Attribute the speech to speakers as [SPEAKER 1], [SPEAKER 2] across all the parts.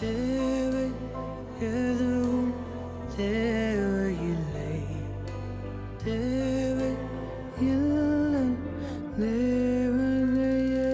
[SPEAKER 1] தேவை எதுவும் தேவையில்லை தேவை இல்லை தேவதையே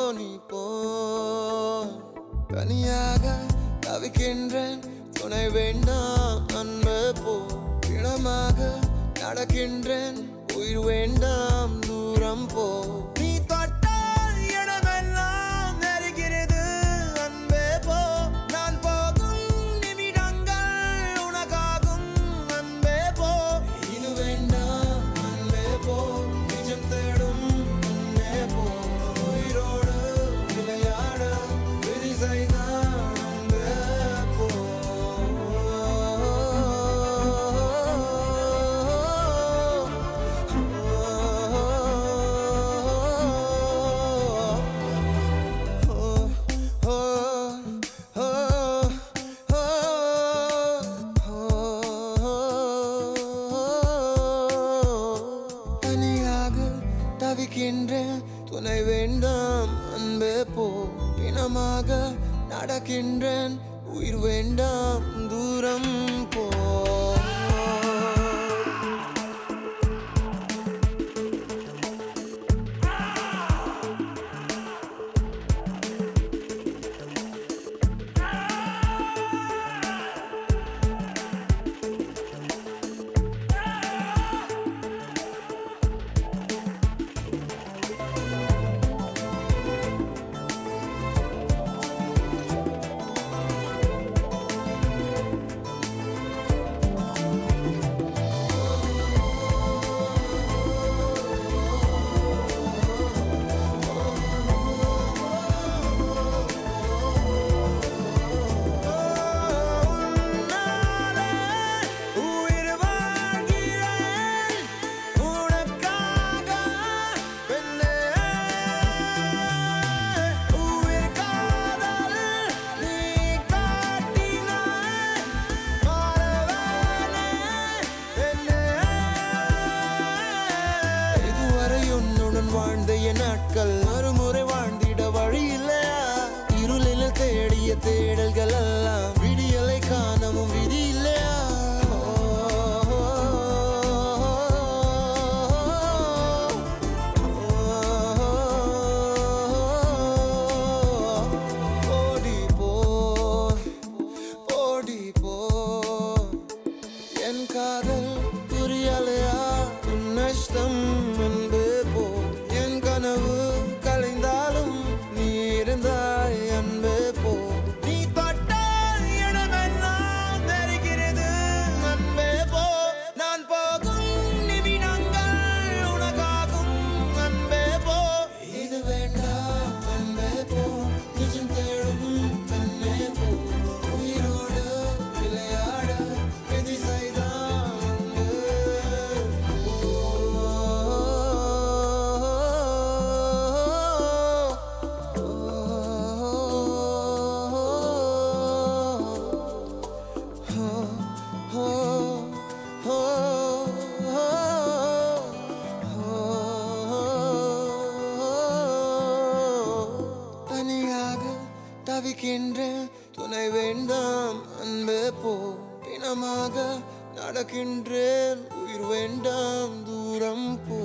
[SPEAKER 1] நீ போ தனியாக தவிக்கின்றேன் துணை வேண்டாம் அன்பு போ இனமாக நடக்கின்றேன் உயிர் வேண்டாம் தூரம் போ நீ தொட்டால் இடமெல்லாம் நெருகிறது அன்பே போ நான் போகும் நிமிடங்கள் உனக்காகும் அன்பே போ இது வேண்டாம் அன்பே போ நிஜம் தேடும் அன்பே போ உயிரோடு விளையாட விதி செய்தான் அன்பே போ தனியாக தவிக்கின்றேன் துணை வேண்டாம் அன்பே போ பிணமாக நடக்கின்றேன் உயிர் வேண்டாம் தூரம் போ உன்னாலே உயிர் வாழ்கிறேன் உனக்காக பெண்ணே உயிர் காதல் நீ காட்டினாய் மாறவேனே பெண்ணே இதுவரை உன்னுடன் வாழ்ந்த என் நாட்கள் மறுமுறை வாழ்ந்திட வழி இல்லையா இருளில் தேடிய தேடல்கள் எல்லாம் விடியலை காணவும் விதி இல்லையா ஓடி போ ஓடி போ என் காதல் புரியலையா உன் நஷ்டம் என்பது போ என் கனவு கலைந்தாலும் நீ இருந்தாய் அன்பே போ நீ தொட்டால் இடமெல்லாம் நெருக்கிறது அன்பே போ நான் போகும் நிமிடங்கள் உனக்காகும் அன்பே போ இது வேண்டாம் அன்பே போ நிஜம் தேடும் பெண்ணே போ உயிரோடு விளையாட விதி செய்தான் அன்பு தனியாக தவிக்கின்றேன் துணை வேண்டாம் அன்பே போ பிணமாக நடக்கின்றேன் உயிர் வேண்டாம் தூரம் போ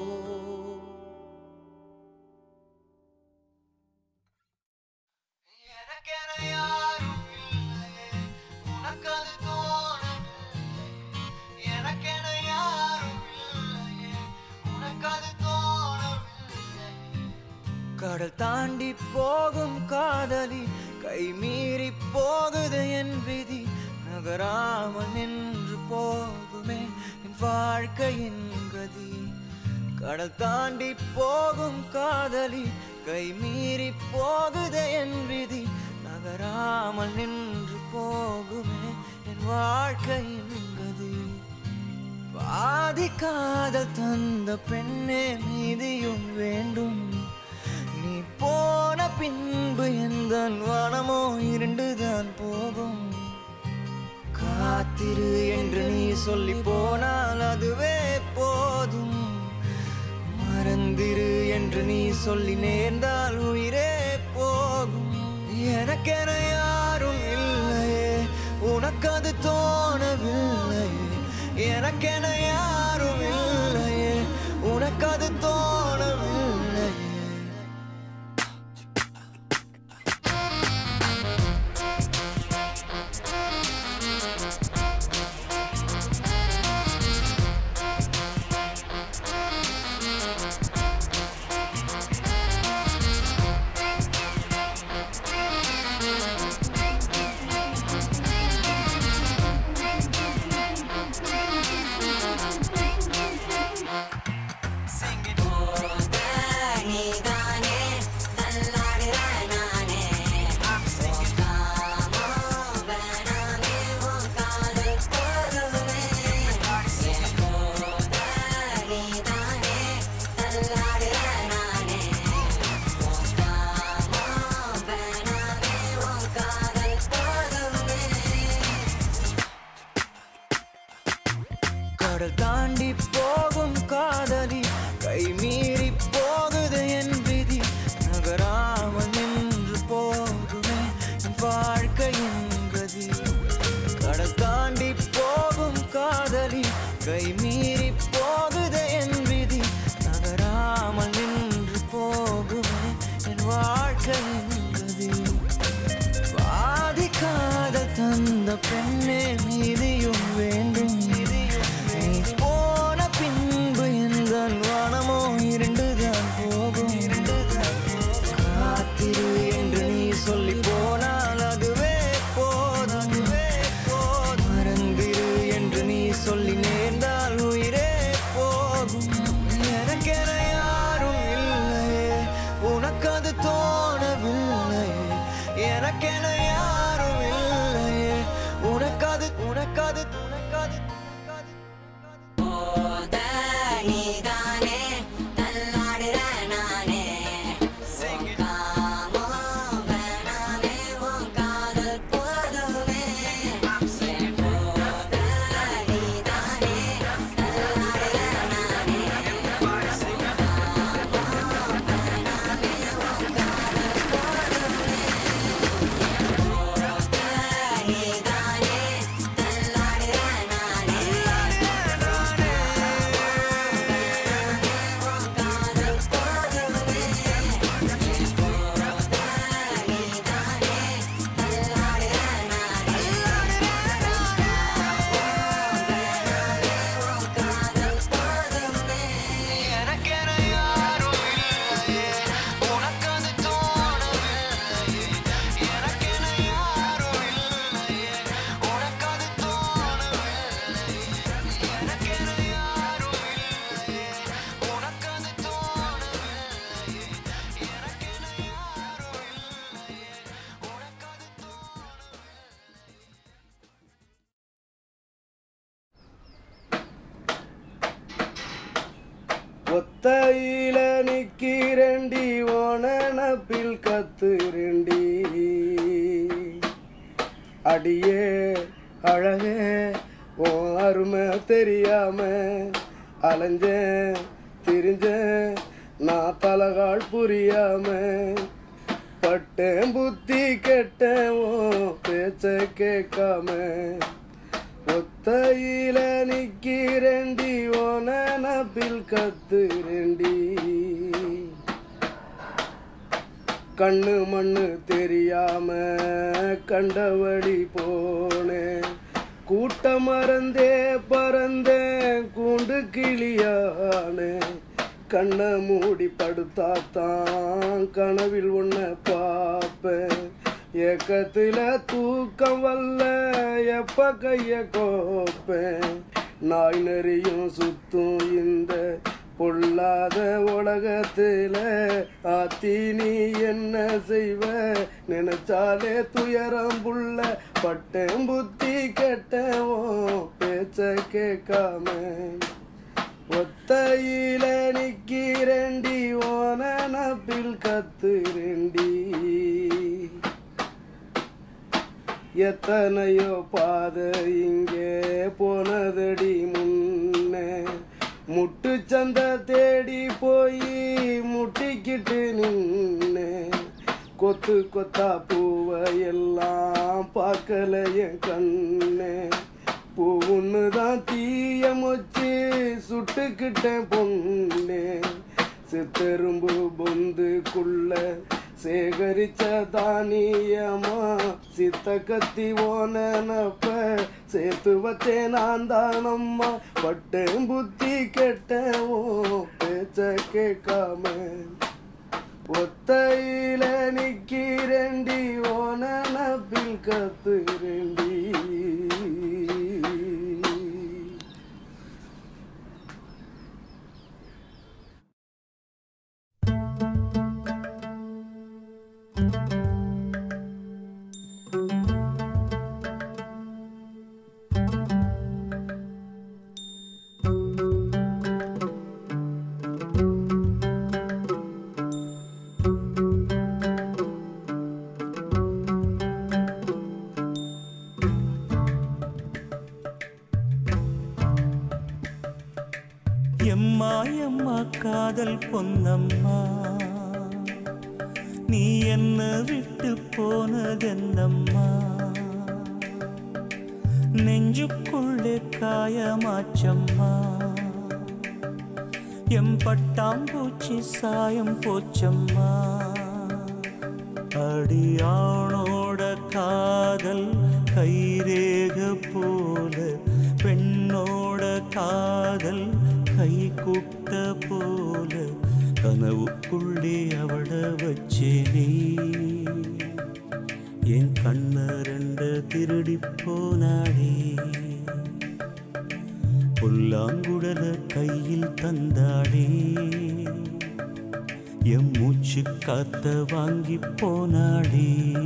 [SPEAKER 2] எனக்கென யாரும் இல்லையே, உனக்கது தோணவில்லை. எனக்கென யாரும் இல்லையே, உனக்கது தோணவில்லை.
[SPEAKER 1] கடல் தாண்டி போகும் காதலி கை மீறி போகுது என் விதி நகராமல் நின்று போகுமே என் வாழ்க்கையின் கதி கடல் தாண்டி போகும் காதலி கை மீறி போகுது என் விதி நகராமல் நின்று போகுமே என் வாழ்க்கையின் கதி பாதி காதல் தந்த பெண்ணே மீதியும் வேண்டும் நீ போன பின்பு எந்த வனமோ இருண்டுதான் போகும் காத்திரு என்று நீ சொல்லி போனால் அதுவே போதும் மறந்திரு என்று நீ சொல்லி நேர்ந்தால் உயிரே போகும் எனக்கென யாரும் இல்லையே உனக்கு அது தோணவில்லையே எனக்கென யாரும் இல்லையே உனக்கு அது தோணவில்லையே என்பது பாதி காதல் தந்த பெண்ணே மீதியும் வேண்டும் நீ போன பின்பு எந்த வானமோ இருண்டுதான் போகும் காத்திரு என்று நீ சொல்லி போனால் அதுவே போதும் மறந்திரு என்று நீ சொல்லி நேர்ந்தால் உயிரே போகும் எனக்கென யாரும் இல்லையே உனக்கு அது தோணவில்லையே எனக்கென யாரும் இல்லையே உனக்கது உனக்கது உனக்கது உனக்கது
[SPEAKER 3] போத நீதானே தள்ளாடுற நானே காமோ வேணாமே உன் காதல் போதுமே போத நீதானே தள்ளாடுற நானே நீதானே தள்ளாடுற நானே
[SPEAKER 1] எனக்கென யாரும் இல்லையே உனக்கது தோணவில்லையே எனக்கென யாரும் இல்லையே உனக்கது தோணவில்லையே எனக்கென யாரும் இல்லையே உனக்கது தோணவில்லையே எனக்கென யாரும் இல்லையே உனக்கது தோணவில்லையே
[SPEAKER 4] ஒத்தையில நிக்கிறண்டி ஓனப்பில் கத்துரண்டி அடியே அழகே ஓ அருமை தெரியாம அலைஞ்சேன் திரிஞ்சேன் நான் தலகால் புரியாம பட்டேன் புத்தி கெட்டேன் ஓ பேச்ச கேட்காம ஒத்தையில நிக்கிறண்டி ஓனப்பில் கத்துரண்டி கண்ணு மண்ணு தெரியாம கண்டவழி போனேன் கூட்டம் மறந்தே பறந்தேன் கூண்டு கிளியானே கண்ணை மூடி படுத்தாத்தான் கனவில் உன்னை பார்ப்பேன் ஏக்கத்துல தூக்கம் வல்ல எப்ப கைய கோப்பேன் நாய் நெறியும் சுத்தும் இந்த பொல்லாத உலகத்துல ஆத்தி நீ என்ன செய்வ நினைச்சாலே துயரம் புள்ள பட்டேன் புத்தி கெட்டவோ பேச்ச கேட்காம ஒத்தையில நிக்கிறண்டி ஓன நப்பில் கத்துரண்டி எத்தனையோ பாதை இங்கே போனதடி முன்னே முட்டு சந்த தேடி போய் முட்டிக்கிட்டு நின்னே கொத்து கொத்தா பூவை எல்லாம் பார்க்கல என் கண்ணே பூவுன்னு தான் தீய மொச்சு சுட்டுக்கிட்டேன் பொண்ணே சித்தெரும்பு பொந்துக்குள்ள சேகரிச்ச தானியமா சித்த கத்தி ஓனப்ப சேர்த்து வச்சேன் நான் தானம்மா பட்டேன் புத்தி கெட்டவோ பேச்ச கேட்காம ஒத்தையில நிக்கிறண்டி ஓனப்பில் கத்துரண்டி
[SPEAKER 5] எம்மா எம்மா காதல் பொன்னம்மா நீ என்ன விட்டு போனதென்னம்மா நெஞ்சுக்குள்ளே காயமாச்சம்மா எம் பட்டாம்பூச்சி சாயம் போச்சம்மா அடியானோட காதல் கைரேக போல பெண்ணோட காதல் கை குட்ட போல கனவுக்குள்ளே அவள வச்சேனே என் கண்ண ரெண்டு திருடி போனாடே புல்லாங்குழல கையில் தந்தாடே எம் மூச்சு காத்த வாங்கி போனாடே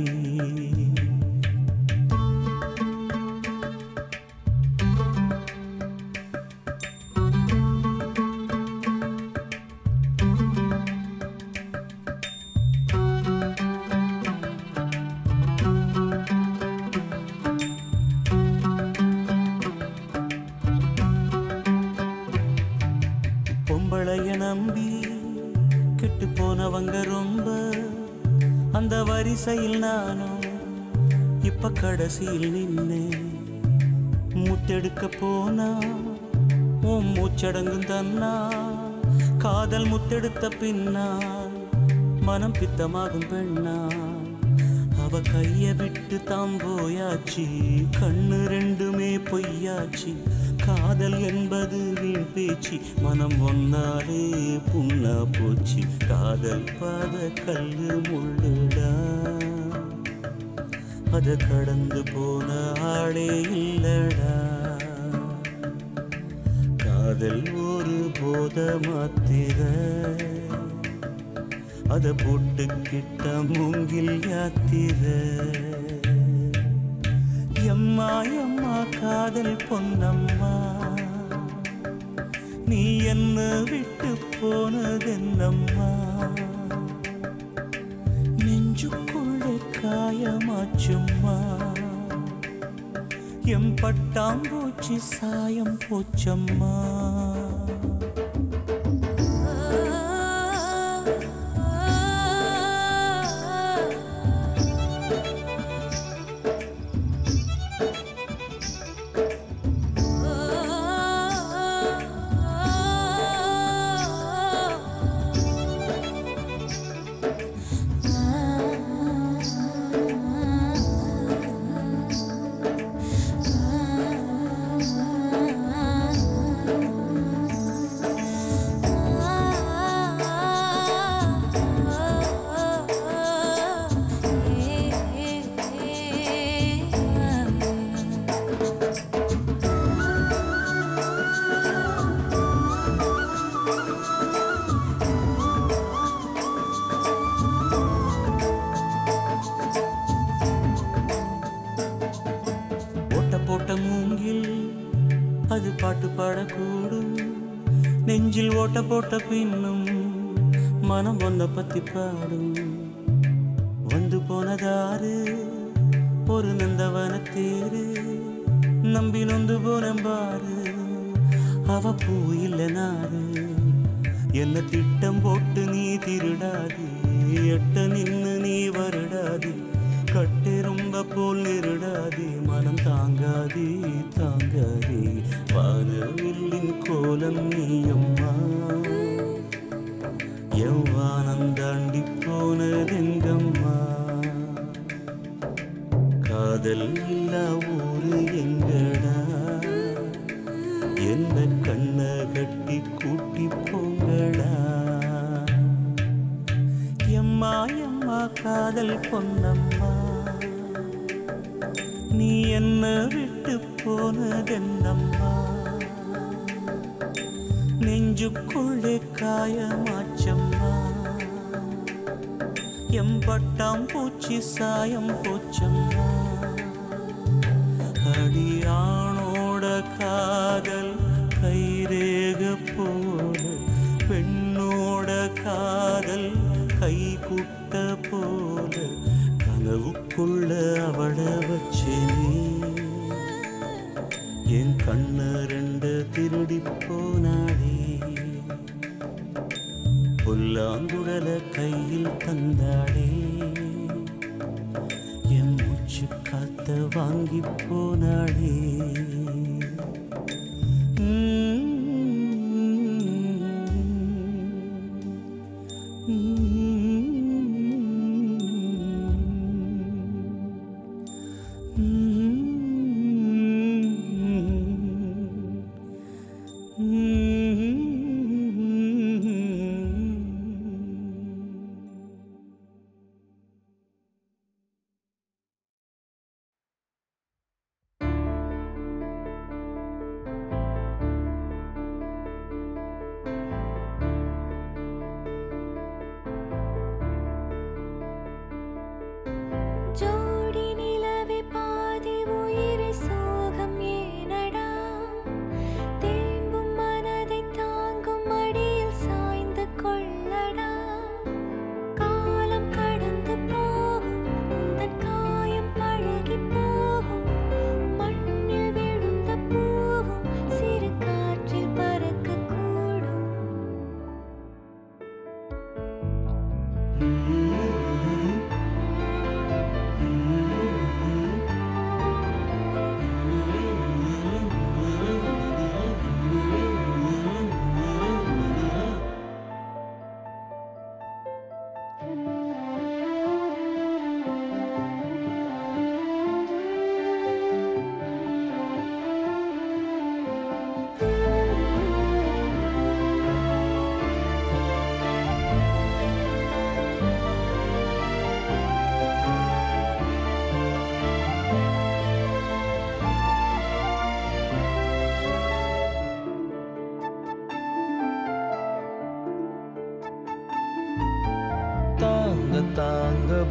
[SPEAKER 5] பொம்பளைய நம்பி கெட்டு போனவங்க ரொம்ப அந்த வரிசையில் நானும் இப்ப கடைசியில் நின்னு முத்தெடுக்க போனா உன் மூச்சடங்கும் தன்னா காதல் முத்தெடுத்த பின்னால் மனம் பித்தமாகும் பெண்ணால் அவ கைய விட்டு தாம் போயாச்சு கண்ணு ரெண்டுமே பொய்யாச்சு காதல் என்பது வீண் பேச்சு மனம் ஒன்னாலே புண்ணா போச்சு காதல் பாத கல்லு முள்ளுடா அத கடந்து போன ஆளே இல்லடா காதல் ஒரு போத மாத்திர அத போட்டுக்கிட்ட மூங்கில் யாத்திர எம்மா எம்மா காதல் பொன்னம்மா நீ என்ன விட்டு போனதென்னம்மா நெஞ்சுக்குள்ள காயமாச்சும்மா எம் பட்டாம்பூச்சி சாயம் போச்சம்மா ஓட்ட போட்ட மூங்கில் அது பாட்டு பாடக்கூடும் நெஞ்சில் ஓட்ட போட்ட பின்னும் மனம் ஒன்ன பத்தி பாடும் வந்து போனதாரு ஒரு நந்தவன தேரு நம்பி நொந்து போனேன் பாரு அவ பூ இல்ல நாரு என்ன திட்டம் போட்டு நீ திருடாது எட்ட நின்னு நீ வருடாது கட்டெரும்ப போல் நிருடாதே மனம் தாங்காதே தாங்காதே வானவில்லின் கோலம் நீயம்மா எவ்வானம் தாண்டி போனதெங்கம்மா காதல் இல்லா ஊரு எங்கடா என்ன கண்ண கட்டி கூட்டி போங்கடா எம்மா எம்மா காதல் பொன்னம்மா நீ என்ன விட்டு போனதென்னம்மா நெஞ்சுக்குள்ளே காயமாச்சம்மா எம்பட்டாம் பூச்சி சாயம் போச்சம்மா அடியானோட காதல் கைரேக போல பெண்ணோட காதல் கை குட்ட போல கனவுக்குள்ள அவள வச்சேனே என் கண்ண ரெண்டு திருடி போனாடே புல்லாங்குழல கையில் தந்தாடே என் மூச்சு காத்த வாங்கி போனாடே உம். உம்.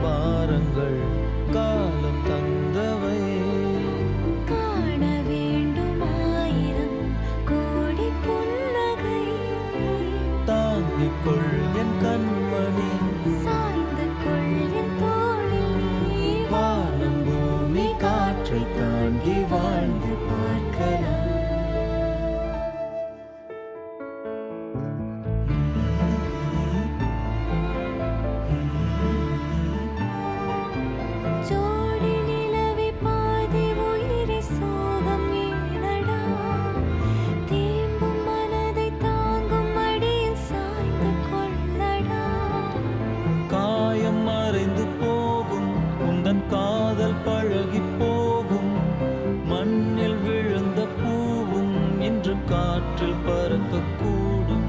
[SPEAKER 5] பாரங்கள் காலம் தந்தவை
[SPEAKER 6] காண வேண்டும் ஆயிரம் கோடி புன்னகை
[SPEAKER 5] தாங்கிக் கொள் என் கண்மணி
[SPEAKER 6] சாய்ந்து கொள் என் தோளில் நீ
[SPEAKER 5] வானம் பூமி காற்றை தாண்டி வாழ்ந்து பார்க்கலாம்
[SPEAKER 6] ஜோடி நிலவை பாதி உயிரை சோகம் ஏனடா தேம்பும் மனதை தாங்கும் அடியில் சாய்ந்து கொள்ளடா
[SPEAKER 5] காயம் மறைந்து போகும் உந்தன் காதல் பழகி போகும் மண்ணில் விழுந்த பூவும் இன்று காற்றில் பறக்கக்கூடும்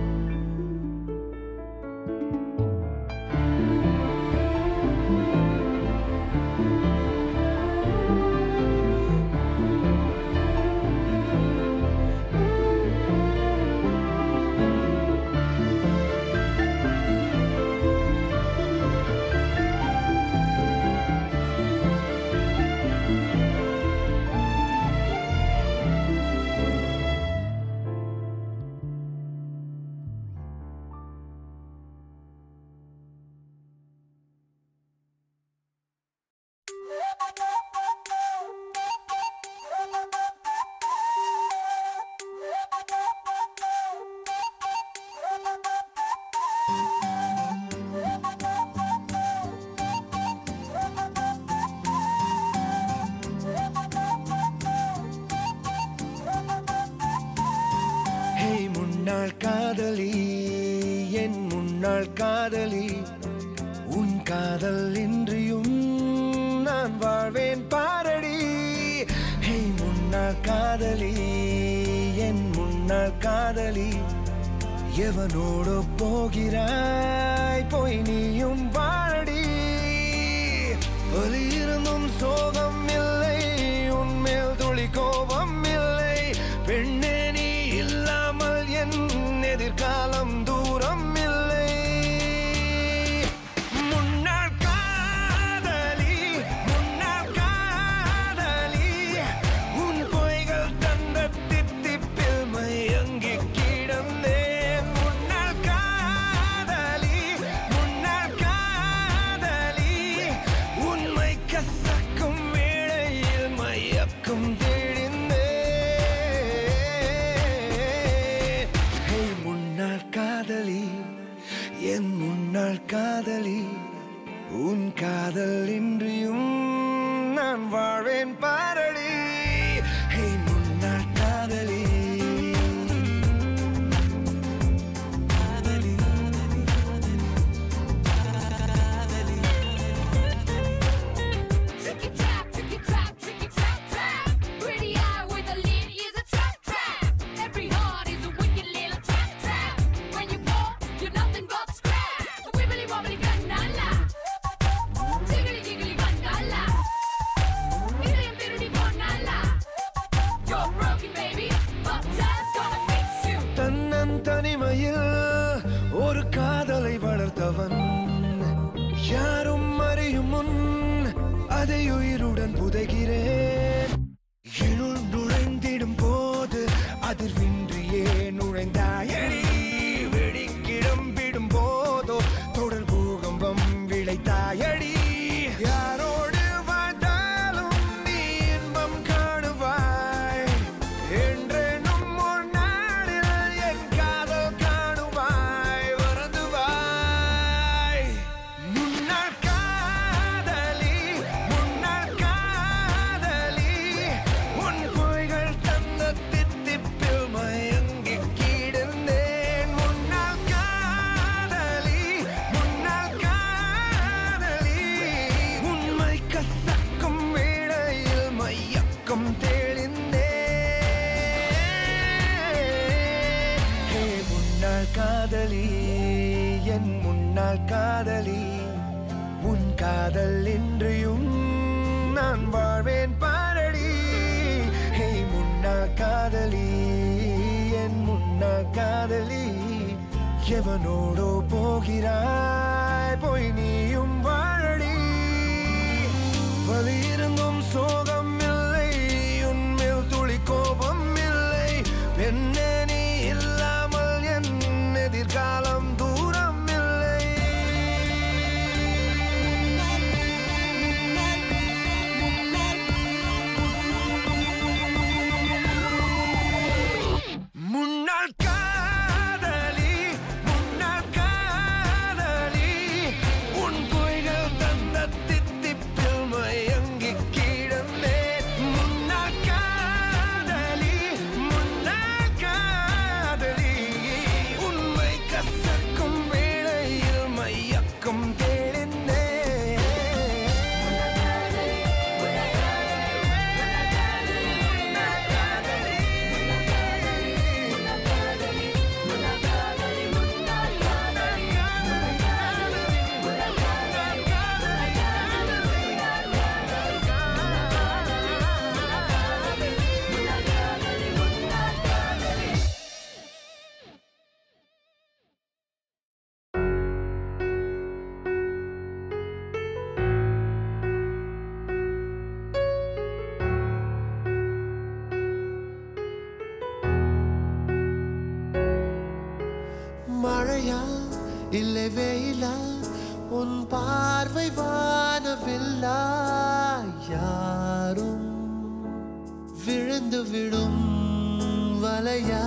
[SPEAKER 1] ஹே முன்னாள் காதலி என் முன்னாள் காதலி உன் காதல் இன்றியும் நான் வாழ்வேன் பாரடி ஹே முன்னாள் காதலி என் முன்னாள் காதலி எவனோடு போகிறாய் போய் நீயும் வாழடி வலி இருந்தும் சோகம் இல்லை உன்மேல் துளி கோபம் இல்லை பெண்ணே நீ இல்லாமல் என் எதிர்காலம் தூரம் இல்லை முன்னாள் காதலி முன்னாள் காதலி உன் பொய்கள் தந்த தித்திப்பில் மயங்கி கிடந்தேன் முன்னாள் காதலி முன்னாள் காதலி உண்மை கசக்கும் வேளையில் மயக்கும் தெளிந்தேன் ஹே முன்னாள் காதலி என் முன்னாள் காதலி உன் காதல் இன்றியும் நான் வாழ்வேன் பாரடி ஹே முன்னாள் காதலி
[SPEAKER 7] Tricky trap, tricky trap, tricky trap, trap. Pretty eye with a lid is a trap, trap. Every heart is a wicked little trap, trap. When you fall, you're nothing but scrap. Wibbly wobbly gandala. Jiggly jiggly gandala. Idayam pirudi bonala. You're broken, baby, but time's gonna fix you.
[SPEAKER 1] தன்னன் தனிமையில் ஒரு காதலை வளர்த்தவன் யாரும் அறியும் முன் அதை உயிருடன் புதைகிறேன் இருள் நுழைந்திடும் போது அதிர்வின்றியே நுழைந்தாயடி வெடிக்கிடம்பிடும் போதோ தொடர் பூகம்பம் விளைத்தாயடி யாரோடு வாழ்ந்தாலும் நீ இன்பம் காணுவாய் என்றேனும் ஒரு நாளில் என் காதல் காணுவாய் வருந்துவாய் முன்னாள் காதலி முன்னாள் காதலி உன் பொய்கள் தந்த தித்திப்பில் மயங்கி கிடந்தேன் முன்னாள் காதலி முன்னாள் காதலி உண்மை கசக்கும் வேளையில் மையக்கம் தெளிந்தேன் ஹே முன்னாள் காதலி என் முன்னாள் காதலி உன் காதல் இன்றியும் நான் வாழ்வேன் பாரடி ஹே முன்னாள் காதலி என் முன்னாள் காதலி எவனோடோ போகிறாய் போய் நீயும் வாழடி இல்லை வெயிலா உன் பார்வை வானவில்லா யாரும் விழுந்து விடும் வலையா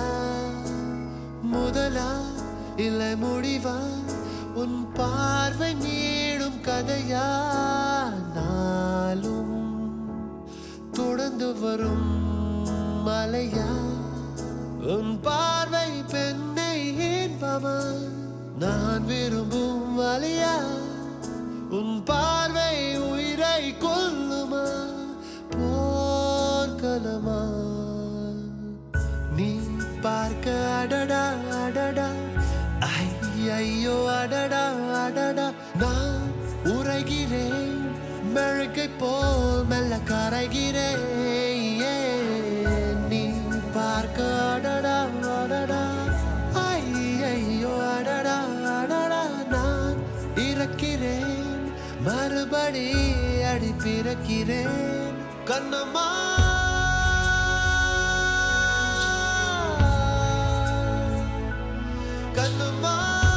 [SPEAKER 1] முதலா இல்லை முடிவா உன் பார்வை நீடும் கதையா நாளும் தொடர்ந்து வரும் மலையா உன் பார்வை பெண்ணை ஏன்பமா நான் விரும்பும் வலியா உன் பார்வை உயிரை கொல்லுமா போர்க்களமா நீ பார்க்க அடடா அடடா ஐ, ஐயோ அடடா அடடா நான் உரைகிறேன் மெழுகை போல் மெல்ல கரைகிறேன் ஏன் நீ பார்க்க அடடா அடடா ஐ, ஐயோ அடடா அடடா நான் இறக்கிறேன் மறுபடி அடி பிறக்கிறேன் கண்ணம்மா கண்ணம்மா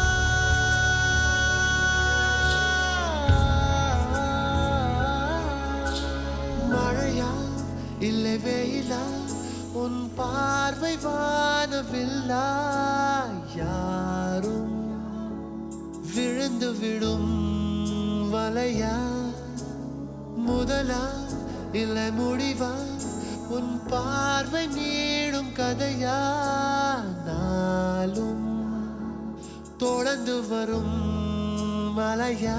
[SPEAKER 1] மழையா இல்லை வெயிலா உன் பார்வை வானவில்லா யாரும் விழுந்து விடும் வலையா முதலா இல்லை முடிவா உன் பார்வை நீடும் கதையா நாளும் தொடர்ந்து வரும் மலையா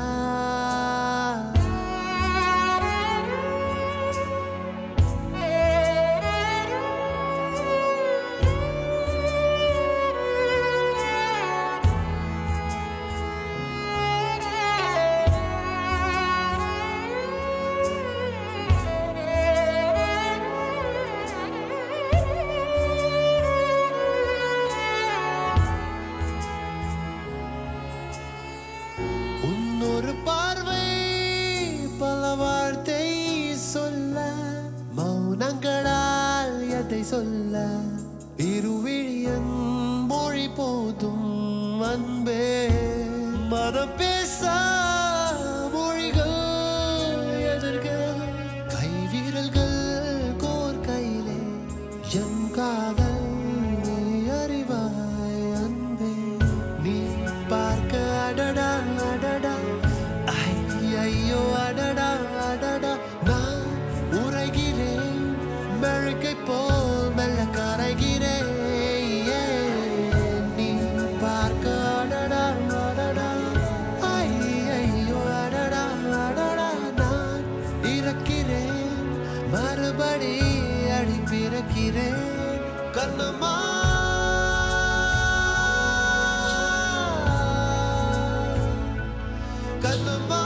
[SPEAKER 1] உன்னொரு பார்வை பல வார்த்தை சொல்ல மௌனங்களால் எதை சொல்ல இருவிழியன் மொழி போதும் அன்பே மதம் பேச மொழிகள் எதிர்க கைவீரல்கள் கோர் கையிலே என் காதல் நீ அறிவாய் அன்பே நீ பார்க்க அடடா அடடா ஐ, ஐயோ அடடா அடடா நான் உரைகிறேன் மெழுகை போல் மெல்ல கரைகிறேன் ஏன் நீ பார்க்க அடடா அடடா ஐ, ஐயோ அடடா அடடா நான் இறக்கிறேன் மறுபடி அடி பிறக்கிறேன் கண்ணம்மா கண்ணம்மா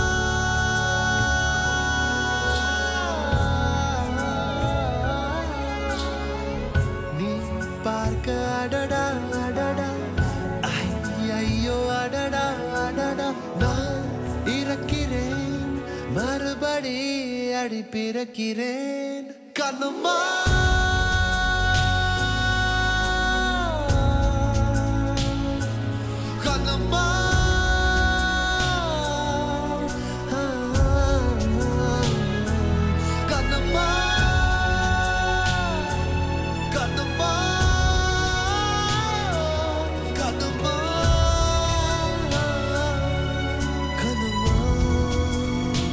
[SPEAKER 1] நீ பார்க்க அடடா அடடா ஐ, ஐயோ அடடா அடடா நான் இறக்கிறேன் மறுபடி அடி பிறக்கிறேன் கண்ணம்மா கண்ணம்மா கண்ணம்மா கண்ணம்மா கண்ணம்மா கண்ணம்மா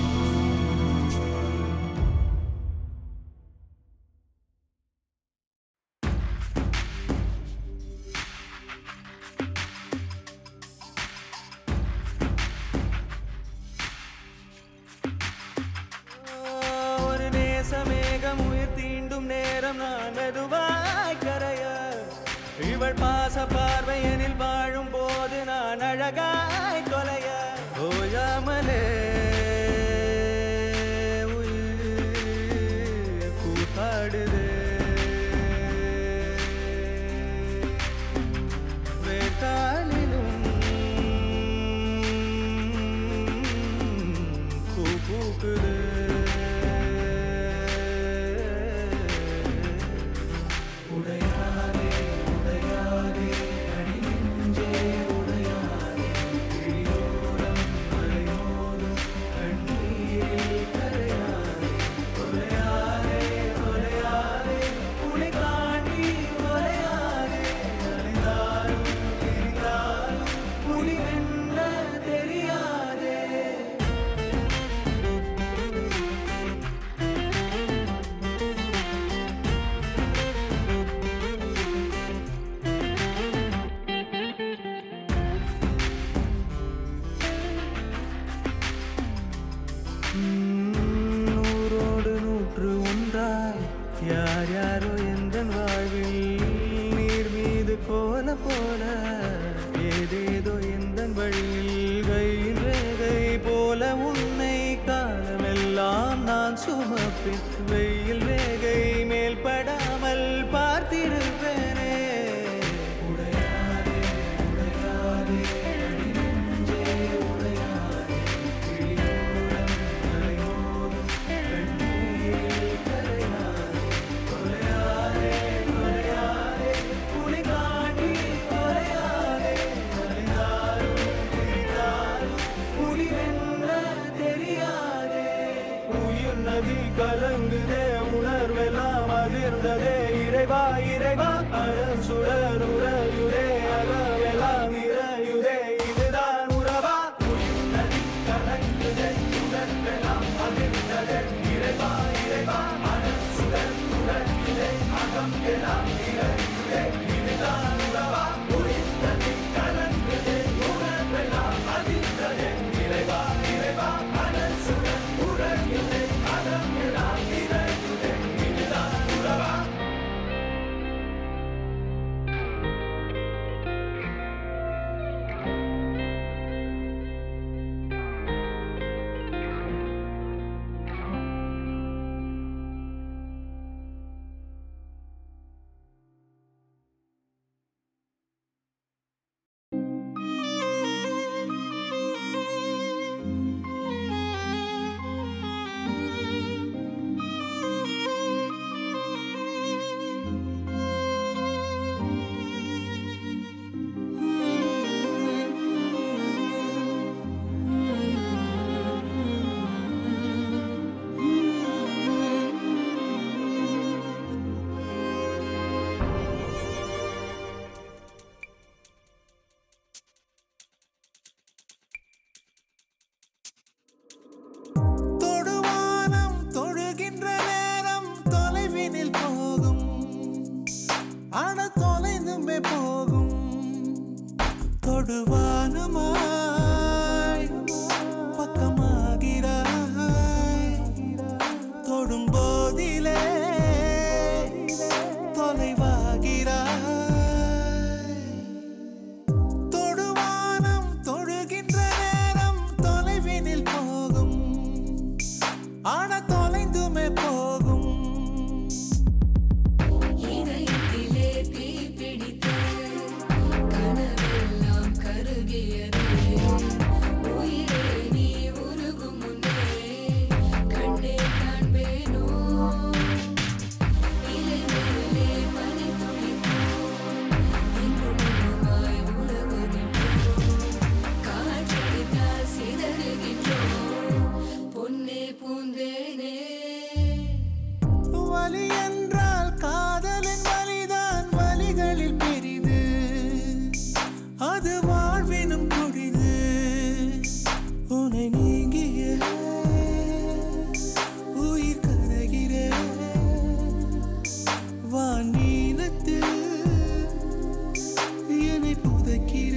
[SPEAKER 4] ஒரு நேசமேகம் உயிர் தீண்டும் நேரம் நான் மெதுவாய் கரைய இவள் பாச பார்வையனில் வாழும் போது நான் அழகாய் தொலைய ஓயாமலே உயிர் கூத்தாடுதே வேட்டாளிலும் பூ பூக்குது உடையாதே உடையாதே அடி நெஞ்சே உடையாதே உம், நூறோடு நூற்று ஒன்றாய் யார் யாரோ எந்த வாழ்வில் நீர் மீது கோல போல ஏதேதோ எந்த வழியில் கையில் ரேகை போல உன்னை காலமெல்லாம் நான் சுமப்பேன் வெயில் ரேகை மேல் படாமல் பார்த்திருப்பேனே உடையாதே உடையாதே அடி நெஞ்சே உடையாதே கிளியோரம் அலைமோதும் கண்ணீரில் கரையாதே கொலையாதே கொலையாதே புலி காட்டி கொலையாதே அலைந்தாலும் பிரிந்தாலும் புலி வென்ற தெரியாதே உயிர் நதி கலங்குதே உணர்வெல்லாம் அதிர்ந்ததே இறைவா இறைவா அழல் சுடர் உறையுதே அகவெல்லாம் இறையுதே இதுதான் உறவா உயிர் நதி கலங்குதே உணர்வெல்லாம் அதிர்ந்ததே இறைவா இறைவா அழல் சுடர் உறையுதே அகம் எல்லாம் இறையுதே இதுதான் உறவா உயிர் நதி கலங்குதே உணர்வெல்லாம் அதிர்ந்ததே இறைவா இறைவா அழல் சுடர் உறையுதே அகம் எல்லாம் இறையுதே இதுதான் உறவா
[SPEAKER 1] தொடுவானம் தொழுகின்ற நேரம் தொலைவினில் போகும் ஆன தொலைந்துமே போகும் தொடுவானமாய் பக்கமாகிறாய் தொடும் போதிலே தொலைவாகிறாய் தொடுவானம் தொழுகின்ற நேரம் தொலைவினில் போகும் ஆன தொலைந்துமே போகும்
[SPEAKER 6] இதயத்திலே தீ பிடித்த கனவெல்லாம் கருகியது உயிரே நீ உருகும் முன்னே கண்ணே காண்பேனோ இலை மேலே பனி துளிப்போம் எங்கும் எங்குமாய் உலவுகின்றோம் காற்றடித்தால் சிதறுகின்றோம் பொன்னே பூந்தேனே
[SPEAKER 1] வலி என்றால் காதலின் வலிதான் வலிகளில் பெரிது அது வாழ்வினும் கொடிது உன்னை நீங்கிய உயிர் கரைகிற வானீலத்தில் என்னை புதைக்கிற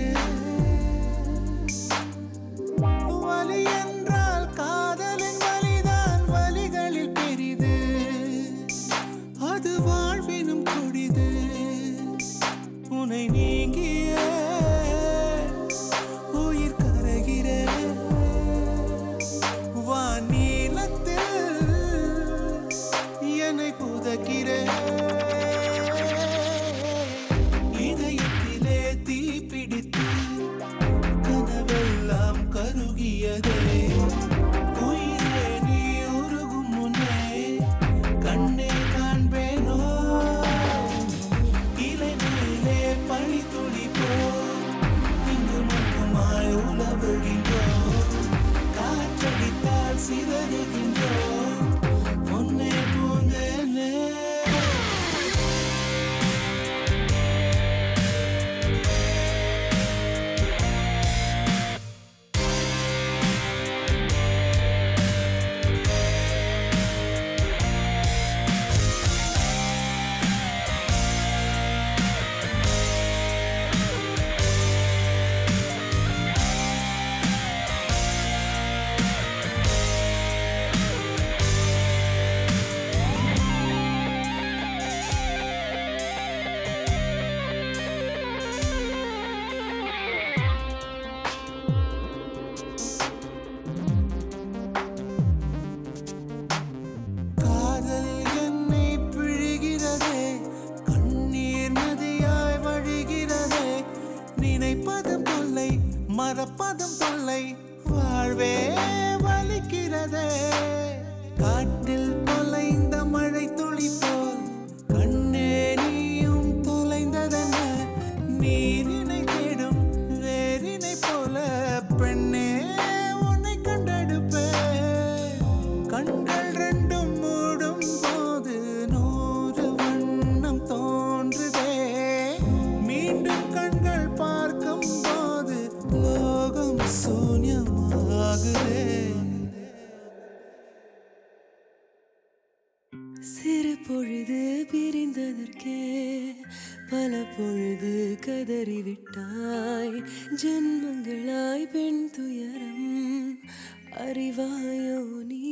[SPEAKER 1] வலி என்றால் காதலின் வலிதான் வலிகளில் பெரிது அது வாழ்வினும் கொடிது உன்னை நீங்கிய உயிர் கரைகிற வானீலத்தில் என்னை புதைக்கிற இதயத்திலே தீ பிடித்து கனவெல்லாம் கருகியதே உயிரே நீ உருகும் முன்னே கண்ணே காண்பேனோ இலை மேலே பனி துளிப்போ இங்கு மட்டுமாய் உலவுகின்றோம் காற்றடித்தால் சிதறுகின்றோம் பொன்னே பூந்தேனே
[SPEAKER 8] மறப்பதும் தொல்லை வாழ்வே வலிக்கிறதே காட்டில் தொலைந்த மழை துளி போல் கண்ணே நீயும் தொலைந்ததென்ன நீரினை தேடும் வேரினை போல பெண்ணே உன்னை கண்டெடுப்பேன் கண்கள் ரெண்டும் மூடும் போது நூறு வண்ணம் தோன்றுதே மீண்டும் கண்கள் பார்க்கும் போது லோகம் சூன்யமாகுதே
[SPEAKER 9] சிறு பொழுது பிரிந்ததற்கே பல பொழுது கதறிவிட்டாய் ஜென்மங்களாய் பெண் துயரம் அறிவாயோ நீ